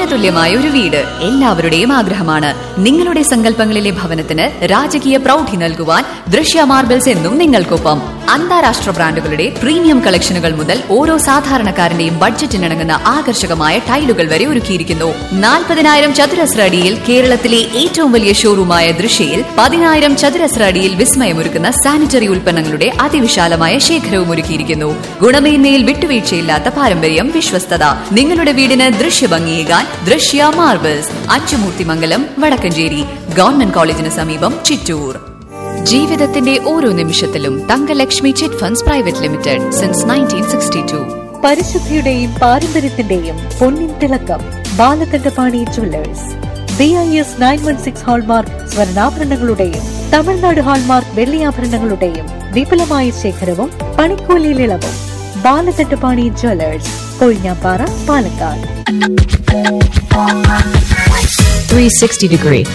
സ്വപ്നതുല്യമായ ഒരു വീട് എല്ലാവരുടെയും ആഗ്രഹമാണ് നിങ്ങളുടെ സങ്കല്പങ്ങളിലെ ഭവനത്തിന് രാജകീയ പ്രൗഢി നൽകുവാൻ ദൃശ്യ മാർബിൾസ് എന്നും നിങ്ങൾക്കൊപ്പം അന്താരാഷ്ട്ര ബ്രാൻഡുകളുടെ പ്രീമിയം കളക്ഷനുകൾ മുതൽ ഓരോ സാധാരണക്കാരന്റെയും ബഡ്ജറ്റിനിണങ്ങുന്ന ആകർഷകമായ ടൈലുകൾ വരെ ഒരുക്കിയിരിക്കുന്നു നാൽപ്പതിനായിരം ചതുരശ്ര അടിയിൽ കേരളത്തിലെ ഏറ്റവും വലിയ ഷോറൂമായ ദൃശ്യയിൽ പതിനായിരം ചതുരശ്ര അടിയിൽ വിസ്മയമൊരുക്കുന്ന സാനിറ്ററി ഉൽപ്പന്നങ്ങളുടെ അതിവിശാലമായ ശേഖരവും ഒരുക്കിയിരിക്കുന്നു ഗുണമേന്മയിൽ വിട്ടുവീഴ്ചയില്ലാത്ത പാരമ്പര്യം വിശ്വസ്തത നിങ്ങളുടെ വീടിന് ദൃശ്യഭംഗിയേകാൻ ദൃശ്യ മാർബിൾസ് അച്ചുമൂർത്തിമംഗലം വടക്കഞ്ചേരി ഗവൺമെന്റ് കോളേജിന് സമീപം ചിറ്റൂർ ജീവിതത്തിന്റെ ഓരോ നിമിഷത്തിലും Thankalakshmi chit funds private limited since nineteen sixty two പരിശുദ്ധിയുടെയും പാരമ്പര്യത്തിന്റെയും പൊന്നിൻ തിളക്കം Balakandapani jewellers B I S nine one six hallmark സ്വർണ്ണാഭരണങ്ങളുടെയും തമിഴ്നാട് ഹാൾമാർക്ക് വെള്ളിയാഭരണങ്ങളുടെയും വിപുലമായ ശേഖരവും പണിക്കൂലിയിൽ ഇളവും Balakandapani jewellers Kozhinjampara Palakkad 360 degree.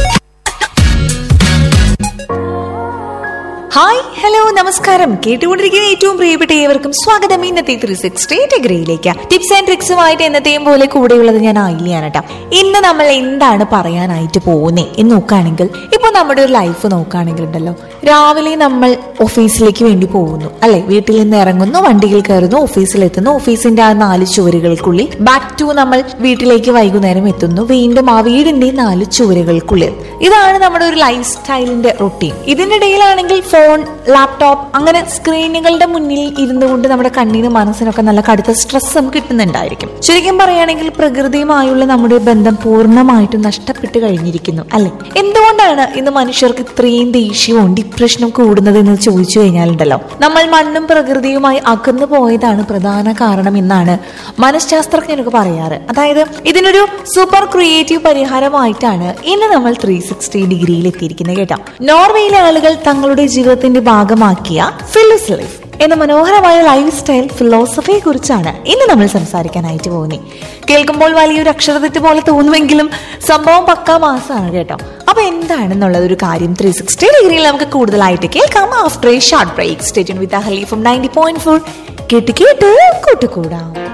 Hi hello നമസ്കാരം കേട്ടുകൊണ്ടിരിക്കുന്ന ഏറ്റവും പ്രിയപ്പെട്ട ഏവർക്കും സ്വാഗതം ഇന്നത്തെ ത്രീ സിക്സ്റ്റി ഡിഗ്രിയിലേക്ക് ടിപ്സ് ആൻഡ് ട്രിക്സുമായിട്ട് എന്നത്തെയും പോലെ കൂടെയുള്ളത് ഞാൻ ആയില്ലാണ് കേട്ടോ ഇന്ന് നമ്മൾ എന്താണ് പറയാനായിട്ട് പോകുന്നേ എന്ന് നോക്കുകയാണെങ്കിൽ ഇപ്പൊ നമ്മുടെ ഒരു ലൈഫ് നോക്കുകയാണെങ്കിൽ ഉണ്ടല്ലോ രാവിലെ നമ്മൾ ഓഫീസിലേക്ക് വേണ്ടി പോകുന്നു അല്ലെ വീട്ടിൽ നിന്ന് ഇറങ്ങുന്നു വണ്ടിയിൽ കയറുന്നു ഓഫീസിലെത്തുന്നു ഓഫീസിന്റെ ആ നാല് ചുവരുകൾക്കുള്ളിൽ ബാക്ക് ടു നമ്മൾ വീട്ടിലേക്ക് വൈകുന്നേരം എത്തുന്നു വീണ്ടും ആ വീടിന്റെ നാല് ചുവരുകൾക്കുള്ളിൽ ഇതാണ് നമ്മുടെ ഒരു ലൈഫ് സ്റ്റൈലിന്റെ റൊട്ടീൻ ഇതിനിടയിലാണെങ്കിൽ ഫോൺ ലാപ്ടോപ്പ് അങ്ങനെ സ്ക്രീനുകളുടെ മുന്നിൽ ഇരുന്നു കൊണ്ട് നമ്മുടെ കണ്ണിനും മനസ്സിനൊക്കെ നല്ല കടുത്ത സ്ട്രെസ് നമുക്ക് കിട്ടുന്നുണ്ടായിരിക്കും ശരിക്കും പറയുകയാണെങ്കിൽ പ്രകൃതിയുമായുള്ള നമ്മുടെ ബന്ധം പൂർണ്ണമായിട്ടും നഷ്ടപ്പെട്ടു കഴിഞ്ഞിരിക്കുന്നു അല്ലെ എന്തുകൊണ്ടാണ് ഇന്ന് മനുഷ്യർക്ക് ഇത്രയും ദേഷ്യവും ഡിപ്രഷനും കൂടുന്നത് എന്ന് ചോദിച്ചു കഴിഞ്ഞാലുണ്ടല്ലോ നമ്മൾ മണ്ണും പ്രകൃതിയുമായി അകന്നു പോയതാണ് പ്രധാന കാരണം എന്നാണ് മനഃശാസ്ത്രജ്ഞരൊക്കെ പറയാറ് അതായത് ഇതിനൊരു സൂപ്പർ ക്രിയേറ്റീവ് പരിഹാരമായിട്ടാണ് ഇന്ന് നമ്മൾ ത്രീ സിക്സ്റ്റി ഡിഗ്രിയിൽ എത്തിയിരിക്കുന്നത് കേട്ടോ നോർവേയിലെ ആളുകൾ തങ്ങളുടെ ജീവിതത്തിന്റെ ഭാഗമാക്കിയ ഫിലിസ് ലൈഫ് എന്ന മനോഹരമായ ലൈഫ് സ്റ്റൈൽ ഫിലോസഫിയെ കുറിച്ചാണ് ഇന്ന് നമ്മൾ സംസാരിക്കാനായിട്ട് പോകുന്നത് കേൾക്കുമ്പോൾ വലിയൊരു അക്ഷരതെറ്റ് പോലെ തോന്നുമെങ്കിലും സംഭവം പക്കാ മാസമാണ് കേട്ടോ അപ്പൊ എന്താണെന്നുള്ളത് ഒരു കാര്യം ത്രീ സിക്സ്റ്റി ഡിഗ്രിയിൽ നമുക്ക് കൂടുതലായിട്ട് കേൾക്കാം after a short break state with Hali from ninety point four കേട്ട് കേട്ട് കൂട്ടുകൂടാം